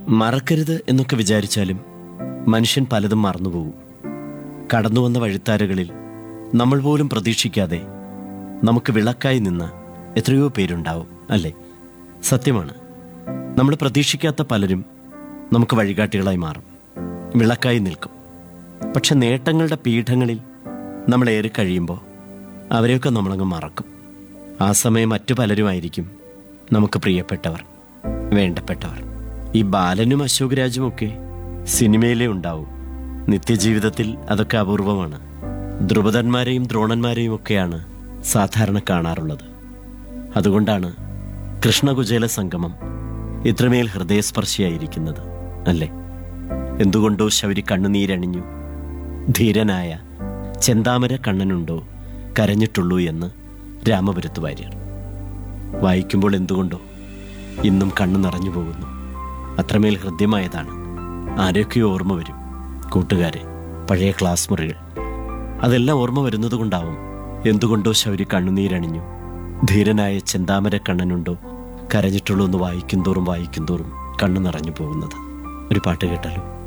മറക്കരുത് എന്നൊക്കെ വിചാരിച്ചാലും മനുഷ്യൻ പലതും മറന്നുപോകും കടന്നു വന്ന വഴിത്താരകളിൽ നമ്മൾ പോലും പ്രതീക്ഷിക്കാതെ നമുക്ക് വിളക്കായി നിന്ന എത്രയോ പേരുണ്ടാവും അല്ലേ സത്യമാണ് നമ്മൾ പ്രതീക്ഷിക്കാത്ത പലരും നമുക്ക് വഴികാട്ടികളായി മാറും വിളക്കായി നിൽക്കും പക്ഷെ നേട്ടങ്ങളുടെ പീഠങ്ങളിൽ നമ്മൾ ഏറി കഴിയുമ്പോൾ അവരെയൊക്കെ നമ്മളങ്ങ് മറക്കും ആ സമയം മറ്റു പലരുമായിരിക്കും നമുക്ക് പ്രിയപ്പെട്ടവർ വേണ്ടപ്പെട്ടവർ ഈ ബാലനും അശോക് രാജുമൊക്കെ സിനിമയിലേ ഉണ്ടാവും നിത്യജീവിതത്തിൽ അതൊക്കെ അപൂർവമാണ് ദ്രുപദന്മാരെയും ദ്രോണന്മാരെയും ഒക്കെയാണ് സാധാരണ കാണാറുള്ളത് അതുകൊണ്ടാണ് കൃഷ്ണകുചേല സംഗമം ഇത്രമേൽ ഹൃദയസ്പർശിയായിരിക്കുന്നത് അല്ലേ എന്തുകൊണ്ടോ ശൗരി കണ്ണുനീരണിഞ്ഞു ധീരനായ ചെന്താമര കണ്ണനുണ്ടോ കരഞ്ഞിട്ടുള്ളൂ എന്ന് രാമപുരത്ത് വാര്യർ വായിക്കുമ്പോൾ എന്തുകൊണ്ടോ ഇന്നും കണ്ണു നിറഞ്ഞു പോകുന്നു അത്രമേൽ ഹൃദ്യമായതാണ് ആരൊക്കെയോ ഓർമ്മ വരും കൂട്ടുകാരെ പഴയ ക്ലാസ് മുറികൾ അതെല്ലാം ഓർമ്മ വരുന്നത് കൊണ്ടാവും എന്തുകൊണ്ടോ ശൗരി കണ്ണുനീരണിഞ്ഞു ധീരനായ ചെന്താമര കണ്ണനുണ്ടോ കരഞ്ഞിട്ടുള്ളൂ എന്ന് വായിക്കും തോറും വായിക്കും തോറും കണ്ണു നിറഞ്ഞു പോകുന്നത് ഒരു പാട്ട് കേട്ടാലോ